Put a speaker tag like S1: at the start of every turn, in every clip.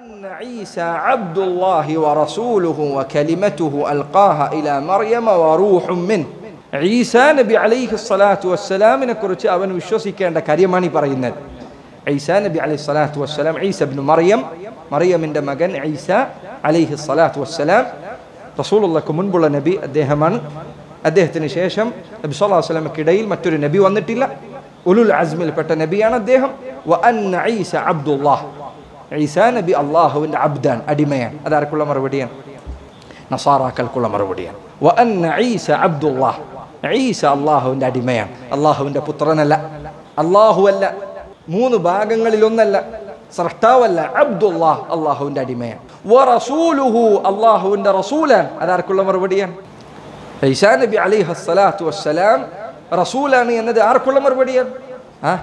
S1: وأن عيسى عبد الله ورسوله وكلمته ألقاها إلى مريم وروح منه ഈസാ നബി അലൈഹി സ്വലാത്തു വസ്സലാമിനെ കുറിച്ച് അവൻ വിശ്വസിക്കേണ്ട കാര്യമാണ് ഈ പറയുന്നത് ഈസാ നബി അലൈഹി സ്വലാത്തു വസ്സലാം ഈസ ബിൻ മറിയം മറിയമിൻ്റെ മകൻ ഈസ അലൈഹി സ്വലാത്തു വസ്സലാം റസൂലുള്ളക്ക് മുൻപുള്ള നബി അദ്ദേഹമാണ് അദ്ദേഹത്തിന് ശേഷം നബി സല്ലല്ലാഹു അലൈഹി വസല്ലമക്കിടയിൽ മറ്റൊരു നബി വന്നിട്ടില്ല ഉലുൽ അസ്മിൽപ്പെട്ട നബിയാണ് അദ്ദേഹം വ അന്ന ഈസ അബ്ദുല്ലാഹ് ഈസാ നബി അള്ളാഹുവിൻ്റെ അബ്ദാൻ അടിമയാണ് അതാർക്കുള്ള മറുപടിയാണ് നസാറാക്കൾക്കുള്ള മറുപടിയാണ് വ അന്ന ഈസ അബ്ദുല്ലാഹ് ഈസ അള്ളാഹുവിൻ്റെ അടിമയാണ് അള്ളാഹുവിൻ്റെ പുത്രനല്ല അള്ളാഹുവല്ല മൂന്ന് ഭാഗങ്ങളിലൊന്നല്ല സ്രഷ്ടാവല്ല അബ്ദുല്ലാഹ് അള്ളാഹുവിൻ്റെ അടിമയാണ് വ റസൂലുഹു അള്ളാഹുവിൻ്റെ റസൂലാണ് അതാർക്കുള്ള മറുപടിയാണ് ഈസാ നബി അലൈഹി സ്വലാത്തു വസ്സലാം റസൂലാണ് എന്നത് ആർക്കുള്ള മറുപടിയാണ് ആ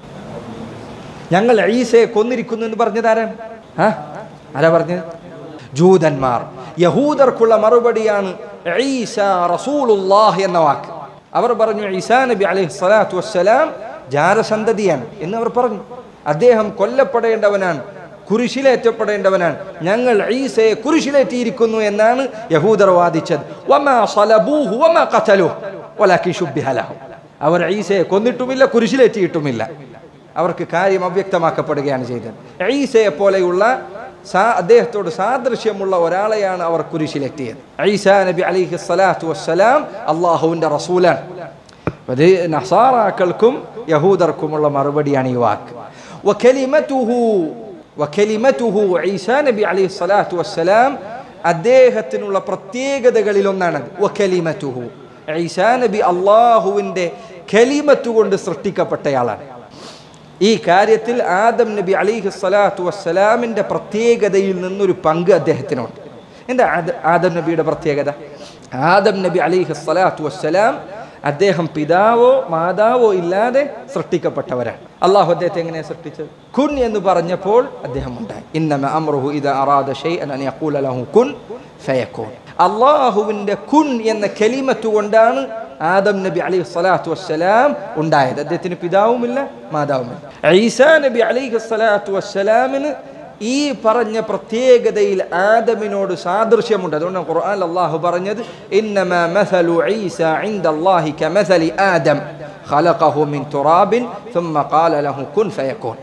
S1: ഞങ്ങൾ ഈസയെ കൊന്നിരിക്കുന്നു എന്ന് പറഞ്ഞത് ആരാണ് ആ ആരാ പറഞ്ഞത് ജൂതന്മാർ യഹൂദർക്കുള്ള മറുപടിയാണ് ഈസ റസൂലുല്ലാഹ് എന്ന വാക്ക് അവർ പറഞ്ഞു ഈസാ നബി അലൈഹി സ്വലാത്തു വസ്സലാം ജാരസന്തതിയാണ് എന്ന് അവർ പറഞ്ഞു അദ്ദേഹം കൊല്ലപ്പെടേണ്ടവനാണ് കുരിശിലേറ്റപ്പെടേണ്ടവനാണ് ഞങ്ങൾ ഈസയെ കുരിശിലേറ്റിയിരിക്കുന്നു എന്നാണ് യഹൂദർ വാദിച്ചത് വമാ സലബൂഹു വമാ ഖതലുഹു വലാകിൻ ശുബ്ബിഹ ലഹു അവർ ഈസയെ കൊന്നിട്ടുമില്ല കുരിശിലേറ്റിയിട്ടുമില്ല അവർക്ക് കാര്യം അവ്യക്തമാക്കപ്പെടുകയാണ് ചെയ്തത് ഈസയെ പോലെയുള്ള സാ അദ്ദേഹത്തോട് സാദൃശ്യമുള്ള ഒരാളെയാണ് അവർ കുരിശിലെത്തിയത് ഈസാ നബി അലിഹി സ്വലാത്തു വസ്സലാം അള്ളാഹുവിൻ്റെ റസൂലാണ് അത് നസാറാക്കൾക്കും യഹൂദർക്കുമുള്ള മറുപടിയാണ് ഈ വാക്ക് വഖലിമതുഹു വഖലിമതുഹു ഈസാ നബി അലൈഹി സ്വലാത്തു വസ്സലാം അദ്ദേഹത്തിനുള്ള പ്രത്യേകതകളിൽ ഒന്നാണത് വഖലിമതുഹു ഈസാ നബി അള്ളാഹുവിൻ്റെ ഖലിമത്ത് കൊണ്ട് സൃഷ്ടിക്കപ്പെട്ടയാളാണ് ഈ കാര്യത്തിൽ ആദം നബി അലിഹി സ്വലാത്തു വസ്സലാമിൻ്റെ പ്രത്യേകതയിൽ നിന്നൊരു പങ്ക് അദ്ദേഹത്തിനുണ്ട് എന്താ ആദ- ആദം നബിയുടെ പ്രത്യേകത ആദം നബി അലിഹി സ്വലാത്തു വസ്സലാം അദ്ദേഹം പിതാവോ മാതാവോ ഇല്ലാതെ സൃഷ്ടിക്കപ്പെട്ടവരാണ് അള്ളാഹു അദ്ദേഹത്തെ എങ്ങനെയാണ് സൃഷ്ടിച്ചത് കുൻ എന്ന് പറഞ്ഞപ്പോൾ അദ്ദേഹം ഉണ്ടായി ഇന്നമ അമ്രുഹു ഇത് അറാദ ഷൈഅൻ അൻ യഖൂല ലഹു കുൻ ഫയകൂൻ അള്ളാഹുവിൻ്റെ കുൻ എന്ന കലിമത്ത് കൊണ്ടാണ് ആദം നബി അലൈഹി സ്വലാത്തു വസ്സലാം ഉണ്ടായത് അദ്ദേഹത്തിന് പിതാവുമില്ല മാതാവുമില്ല ഈസാ നബി അലൈഹി സ്വലാത്തു വസ്സലാമിന് ഈ പറഞ്ഞ പ്രത്യേകതയിൽ ആദമിനോട് സാദൃശ്യമുണ്ട് അതുകൊണ്ടാണ് ഖുർആൻ അള്ളാഹു പറഞ്ഞത് ഇന്നമാ മസലു ഈസ ഇൻദ അല്ലാഹി കമസലി ആദം ഖലഖഹു മിൻ തുറാബിൻ ثم قال له كن فيكون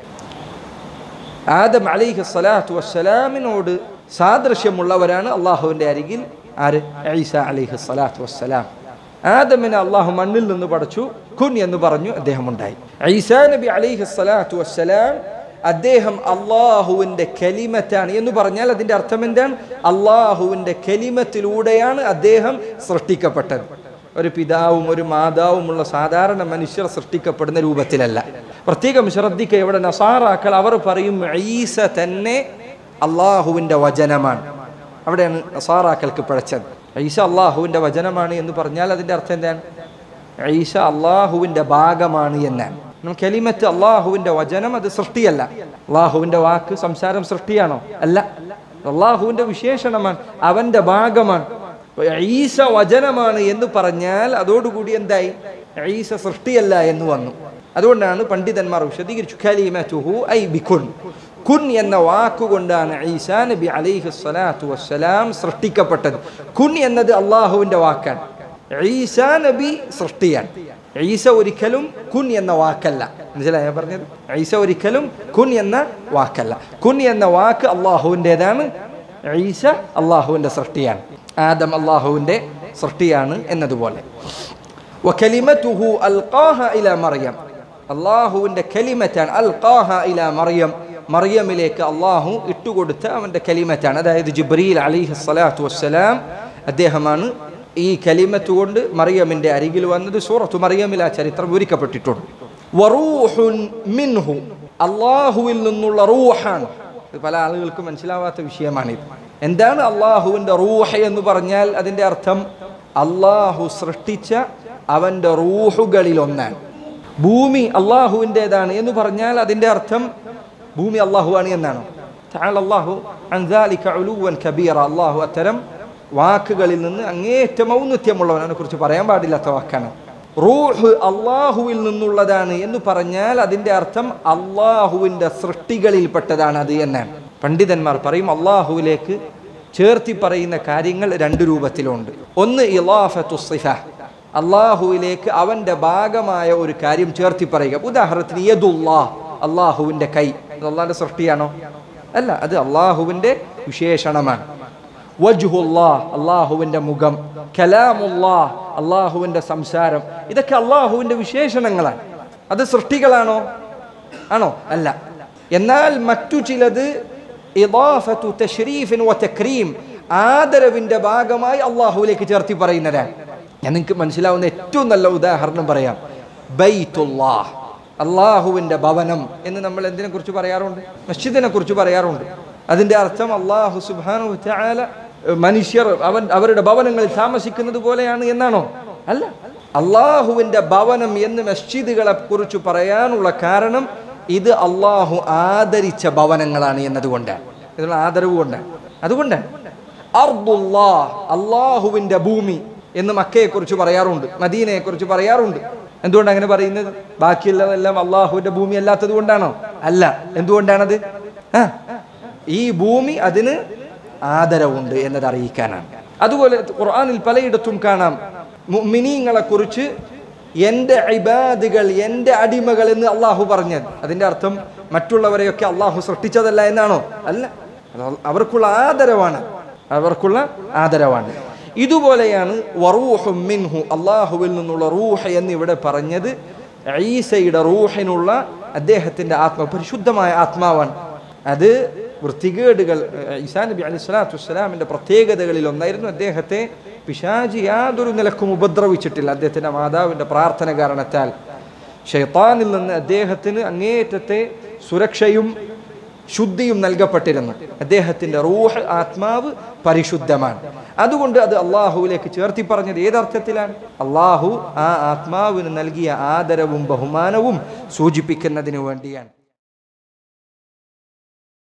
S1: ആദം അലൈഹി സ്വലാത്തു വസ്സലാമിനോട് സാദൃശ്യമുള്ളവരാണ് അള്ളാഹുവിൻ്റെ അരികിൽ ആര് ഈസ അലൈഹി സ്വലാത്തു വസ്സലാം ആദമിനെ അള്ളാഹു മണ്ണിൽ നിന്ന് പടച്ചു കുൻ എന്ന് പറഞ്ഞു അദ്ദേഹം ഉണ്ടായി ഈസാ നബി അലൈഹി സ്വലാത്തു വസ്സലാം അദ്ദേഹം അള്ളാഹുവിൻ്റെ കലിമറ്റാണ് എന്ന് പറഞ്ഞാൽ അതിൻ്റെ അർത്ഥം എന്താണ് അള്ളാഹുവിൻ്റെ കലിമത്തിലൂടെയാണ് അദ്ദേഹം സൃഷ്ടിക്കപ്പെട്ടത് ഒരു പിതാവും ഒരു മാതാവുമുള്ള സാധാരണ മനുഷ്യർ സൃഷ്ടിക്കപ്പെടുന്ന രൂപത്തിലല്ല പ്രത്യേകം ശ്രദ്ധിക്കുക ഇവിടെ നസാറാക്കൾ അവർ പറയും ഈസ തന്നെ അള്ളാഹുവിൻ്റെ വചനമാണ് അവിടെയാണ് നസാറാക്കൾക്ക് പിഴച്ചത് ഈസ അള്ളാഹുവിൻ്റെ വചനമാണ് എന്ന് പറഞ്ഞാൽ അതിൻ്റെ അർത്ഥം എന്താണ് ഈസ അള്ളാഹുവിൻ്റെ ഭാഗമാണ് എന്നാണ് നമുക്ക് കലിമത്ത് അള്ളാഹുവിൻ്റെ വചനം അത് സൃഷ്ടിയല്ല അള്ളാഹുവിൻ്റെ വാക്ക് സംസാരം സൃഷ്ടിയാണോ അല്ല അള്ളാഹുവിൻ്റെ വിശേഷണമാണ് അവൻ്റെ ഭാഗമാണ് അപ്പൊ ഈസ വചനമാണ് എന്ന് പറഞ്ഞാൽ അതോടുകൂടി എന്തായി ഈസ സൃഷ്ടിയല്ല എന്ന് വന്നു അതുകൊണ്ടാണ് പണ്ഡിതന്മാർ വിശദീകരിച്ചു ഖലീമതുഹു ഐ ബികുൻ കുൻ എന്ന വാക്കുകൊണ്ടാണ് ഈസാ നബി അലൈഹി സ്വലാത്തു വസ്സലാം സൃഷ്ടിക്കപ്പെട്ടത് കുൻ എന്നത് അള്ളാഹുവിൻ്റെ വാക്കാണ് ഈസാ നബി സൃഷ്ടിയാണ് ഈസ ഒരിക്കലും കുൻ എന്ന വാക്കല്ല മനസ്സിലായി ഞാൻ പറഞ്ഞത് ഈസ ഒരിക്കലും കുൻ എന്ന വാക്കല്ല കുൻ എന്ന വാക്ക് അള്ളാഹുവിൻ്റെതാണ് ഈസ അള്ളാഹുവിൻ്റെ സൃഷ്ടിയാണ് ആദം അള്ളാഹുവിൻ്റെ സൃഷ്ടിയാണ് എന്നതുപോലെ വകലിമതുഹു അൽഖാഹ ഇല മറിയം അള്ളാഹുവിൻ്റെ കലിമറ്റാണ് അൽഖാഹ ഇല മറിയം മറിയമിലേക്ക് അള്ളാഹു ഇട്ടുകൊടുത്ത അവൻ്റെ കലിമറ്റാണ് അതായത് ജിബ്രീൽ അലിഹി സ്വലാത്തു വസ്സലാം അദ്ദേഹമാണ് ഈ കലിമത്ത് കൊണ്ട് മറിയമിൻ്റെ അരികിൽ വന്നത് സൂറത്തു മറിയമിൽ ആ ചരിത്രം വിവരിക്കപ്പെട്ടിട്ടുണ്ട് വറൂഹുൻ മിൻഹു അള്ളാഹുവിൽ നിന്നുള്ള റൂഹാണ് ഇത് പല ആളുകൾക്കും മനസ്സിലാവാത്ത വിഷയമാണിത് എന്താണ് അള്ളാഹുവിൻ്റെ റൂഹ എന്ന് പറഞ്ഞാൽ അതിൻ്റെ അർത്ഥം അള്ളാഹു സൃഷ്ടിച്ച അവൻ്റെ റൂഹുകളിൽ ഒന്നാണ് ഭൂമി അള്ളാഹുവിൻ്റെതാണ് എന്ന് പറഞ്ഞാൽ അതിൻ്റെ അർത്ഥം ഭൂമി അള്ളാഹുവാണ് എന്നാണോ تعالى അള്ളാഹു عن ذلك علوا كبيرا അള്ളാഹു അത്തരം വാക്കുകളിൽ നിന്ന് അങ്ങേറ്റം ഔന്നത്യമുള്ളവൻ അതിനെ കുറിച്ച് പറയാൻ പാടില്ലാത്ത വാക്കാണ് റൂഹ് അള്ളാഹുവിൽ നിന്നുള്ളതാണ് എന്ന് പറഞ്ഞാൽ അതിൻ്റെ അർത്ഥം അള്ളാഹുവിൻ്റെ സൃഷ്ടികളിൽപ്പെട്ടതാണ് അത് എന്നാണ് പണ്ഡിതന്മാർ പറയും അള്ളാഹുവിലേക്ക് ചേർത്തി പറയുന്ന കാര്യങ്ങൾ രണ്ട് രൂപത്തിലുണ്ട് ഒന്ന് ഇലാഫത്തു സിഫ അള്ളാഹുവിലേക്ക് അവൻ്റെ ഭാഗമായ ഒരു കാര്യം ചേർത്തി പറയുക ഉദാഹരണത്തിന് യദുല്ലാ അള്ളാഹുവിൻ്റെ കൈ അത് അള്ളാഹിൻ്റെ സൃഷ്ടിയാണോ അല്ല അത് അള്ളാഹുവിൻ്റെ വിശേഷണമാണ് വജുഹുല്ലാ അള്ളാഹുവിൻ്റെ മുഖം കലാമുല്ലാ അള്ളാഹുവിൻ്റെ സംസാരം ഇതൊക്കെ അള്ളാഹുവിൻ്റെ വിശേഷണങ്ങളാണ് അത് സൃഷ്ടികളാണോ ആണോ അല്ല എന്നാൽ മറ്റു ചിലത് ഇദാഫത്തു തശ്രീഫിൻ വ തക്രീം ആദരവിൻ്റെ ഭാഗമായി അള്ളാഹുവിലേക്ക് ചേർത്തി പറയുന്നതാണ് ഞാൻ നിങ്ങൾക്ക് മനസ്സിലാവുന്ന ഏറ്റവും നല്ല ഉദാഹരണം പറയാം ബൈത്തുല്ലാഹ് അള്ളാഹുവിൻ്റെ ഭവനം എന്ന് നമ്മൾ എന്തിനെ കുറിച്ച് പറയാറുണ്ട് മസ്ജിദിനെ കുറിച്ച് പറയാറുണ്ട് അതിൻ്റെ അർത്ഥം അള്ളാഹു സുബാനു ചാല മനുഷ്യർ അവൻ അവരുടെ ഭവനങ്ങളിൽ താമസിക്കുന്നത് പോലെയാണ് എന്നാണോ അല്ല അള്ളാഹുവിൻ്റെ ഭവനം എന്ന് മസ്ജിദുകളെ കുറിച്ച് പറയാനുള്ള കാരണം ഇത് അള്ളാഹു ആദരിച്ച ഭവനങ്ങളാണ് എന്നതുകൊണ്ടാണ് ഇതിനുള്ള ആദരവ് കൊണ്ടാണ് അതുകൊണ്ടാണ് അർദുല്ലാ അള്ളാഹുവിൻ്റെ ഭൂമി എന്ന് മക്കയെക്കുറിച്ച് പറയാറുണ്ട് മദീനയെക്കുറിച്ച് പറയാറുണ്ട് എന്തുകൊണ്ട് അങ്ങനെ പറയുന്നത് ബാക്കിയുള്ളതെല്ലാം അള്ളാഹുവിന്റെ ഭൂമി അല്ലാത്തത് കൊണ്ടാണോ അല്ല എന്തുകൊണ്ടാണത് ആ ഈ ഭൂമി അതിന് ആദരവുണ്ട് എന്നത് അറിയിക്കാനാണ് അതുപോലെ ഖുർആനിൽ പലയിടത്തും കാണാം മുഅ്മിനീങ്ങളെ കുറിച്ച് എൻ്റെ ഇബാദുകൾ എൻ്റെ അടിമകൾ എന്ന് അള്ളാഹു പറഞ്ഞത് അതിൻ്റെ അർത്ഥം മറ്റുള്ളവരെയൊക്കെ അള്ളാഹു സൃഷ്ടിച്ചതല്ല എന്നാണോ അല്ല അത് അവർക്കുള്ള ആദരവാണ് അവർക്കുള്ള ആദരവാണ് ഇതുപോലെയാണ് വറൂഹും മിൻഹു അള്ളാഹുവിൽ നിന്നുള്ള റൂഹ എന്നിവിടെ പറഞ്ഞത് ഈസയുടെ റൂഹിനുള്ള അദ്ദേഹത്തിൻ്റെ ആത്മ പരിശുദ്ധമായ ആത്മാവാണ് അത് വൃത്തികേടുകൾ ഈസാ നബി അലൈഹി സ്വലാത്തു വസ്സലാമിൻ്റെ പ്രത്യേകതകളിൽ ഒന്നായിരുന്നു അദ്ദേഹത്തെ പിശാജി യാതൊരു നിലക്കും ഉപദ്രവിച്ചിട്ടില്ല അദ്ദേഹത്തിൻ്റെ മാതാവിൻ്റെ പ്രാർത്ഥന കാരണത്താൽ ഷെയ്ത്താനിൽ നിന്ന് അദ്ദേഹത്തിന് അങ്ങേയറ്റത്തെ സുരക്ഷയും ശുദ്ധിയും നൽകപ്പെട്ടിരുന്നു അദ്ദേഹത്തിൻ്റെ റൂഹ് ആത്മാവ് പരിശുദ്ധമാണ് അതുകൊണ്ട് അത് അള്ളാഹുവിലേക്ക് ചേർത്തി പറഞ്ഞത് ഏതർത്ഥത്തിലാണ് അള്ളാഹു ആ ആത്മാവിന് നൽകിയ ആദരവും ബഹുമാനവും സൂചിപ്പിക്കുന്നതിന് വേണ്ടിയാണ്